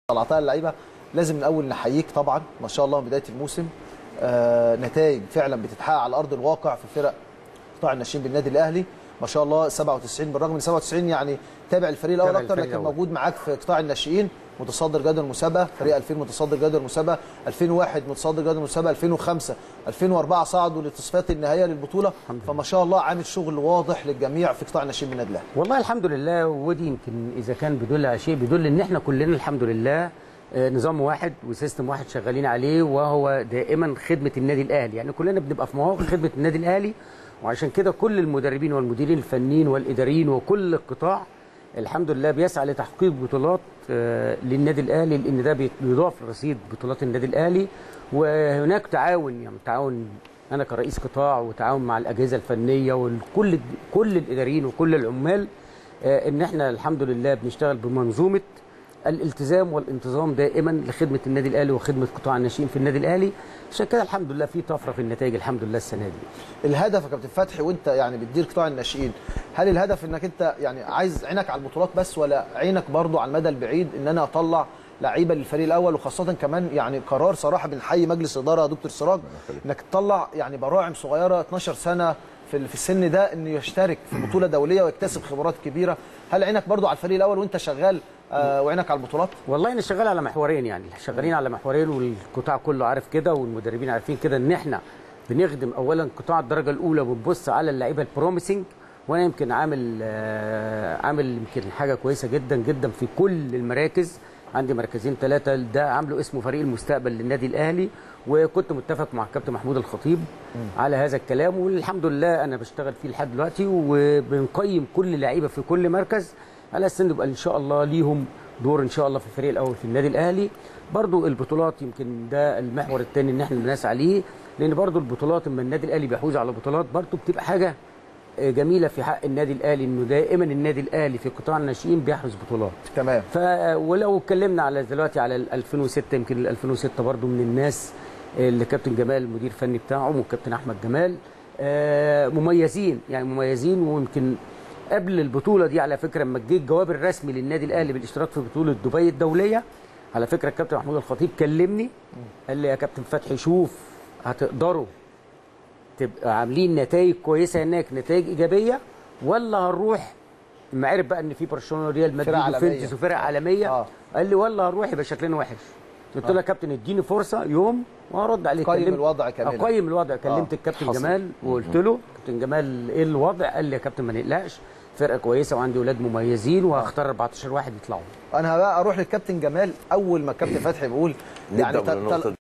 طلعتها اللعيبه لازم الاول نحييك طبعا ما شاء الله من بدايه الموسم آه نتائج فعلا بتتحقق على ارض الواقع في فرق قطاع الناشئين بالنادي الاهلي ما شاء الله 97 بالرغم من 97 يعني تابع الفريق الاول تابع اكتر الفريق لكن الأول. موجود معاك في قطاع الناشئين متصدر جدول المسابقه فريق 2000 متصدر جدول المسابقه 2001 متصدر جدول المسابقه 2005 2004 صعدوا لتصفيات النهائيه للبطوله فما شاء الله عامل شغل واضح للجميع في قطاع الناشئين بالنادي الاهلي والله الحمد لله ودي يمكن اذا كان بيدل على شيء بيدل ان احنا كلنا الحمد لله آه، نظام واحد وسيستم واحد شغالين عليه وهو دائما خدمه النادي الاهلي يعني كلنا بنبقى في مواقف خدمه النادي الاهلي وعشان كده كل المدربين والمديرين الفنيين والاداريين وكل القطاع الحمد لله بيسعى لتحقيق بطولات آه، للنادي الاهلي لان ده بي- بيضاف لرصيد بطولات النادي الاهلي وهناك تعاون يعني تعاون انا كرئيس قطاع وتعاون مع الاجهزه الفنيه وكل كل الاداريين وكل العمال آه، ان احنا الحمد لله بنشتغل بمنظومه الالتزام والانتظام دائما لخدمه النادي الاهلي وخدمه قطاع الناشئين في النادي الاهلي عشان كده الحمد لله في طفره في النتائج الحمد لله السنه دي الهدف يا كابتن فتحي وانت يعني بتدير قطاع الناشئين هل الهدف انك انت يعني عايز عينك على البطولات بس ولا عينك برضو على المدى البعيد ان انا اطلع لعيبه للفريق الاول وخاصه كمان يعني قرار صراحه بنحيي مجلس اداره يا دكتور سراج انك تطلع يعني براعم صغيره 12 سنه في ال- في السن ده انه يشترك في بطوله دوليه ويكتسب خبرات كبيره هل عينك برضو على الفريق الاول وانت شغال آه وعينك على البطولات والله انا شغال على محورين يعني شغالين على محورين والقطاع كله عارف كده والمدربين عارفين كده ان احنا بنخدم اولا قطاع الدرجه الاولى وبنبص على اللعيبه البروميسنج وانا يمكن عامل آه، عامل يمكن حاجه كويسه جدا جدا في كل المراكز عندي مركزين ثلاثه ده عامله اسمه فريق المستقبل للنادي الاهلي وكنت متفق مع الكابتن محمود الخطيب على هذا الكلام والحمد لله انا بشتغل فيه لحد دلوقتي وبنقيم كل لعيبه في كل مركز على اساس ان يبقى ان شاء الله ليهم دور ان شاء الله في الفريق الاول في النادي الاهلي برضو البطولات يمكن ده المحور الثاني ان احنا بنسعى عليه لان برضو البطولات اما النادي الاهلي بيحوز على بطولات برضو بتبقى حاجه آه، جميله في حق النادي الاهلي انه دائما النادي الاهلي في قطاع الناشئين بيحرز بطولات تمام ف ولو اتكلمنا على دلوقتي على ال 2006 يمكن ال 2006 برضو من الناس اللي كابتن جمال المدير الفني بتاعهم والكابتن احمد جمال آه، مميزين يعني مميزين ويمكن قبل البطوله دي على فكره لما جه الجواب الرسمي للنادي الاهلي بالاشتراك في بطوله دبي الدوليه على فكره الكابتن محمود الخطيب كلمني قال لي يا كابتن فتحي شوف هتقدروا تبقى عاملين نتائج كويسه هناك نتائج ايجابيه ولا هنروح لما عرف بقى ان في برشلونه وريال مدريد عالمية. وفينتس وفرق عالميه آه. قال لي ولا هنروح يبقى شكلنا وحش قلت له يا كابتن اديني فرصه يوم وهرد عليك قيم كلمت- الوضع كاملا. اقيم الوضع كلمت آه. الكابتن حصل. جمال وقلت له كابتن جمال ايه الوضع قال لي يا كابتن ما نقلقش فرقه كويسه وعندي اولاد مميزين وهختار 14 واحد يطلعوا انا بقى اروح للكابتن جمال اول ما الكابتن فتحي بيقول نبدأ يعني من النقطة تل- دي.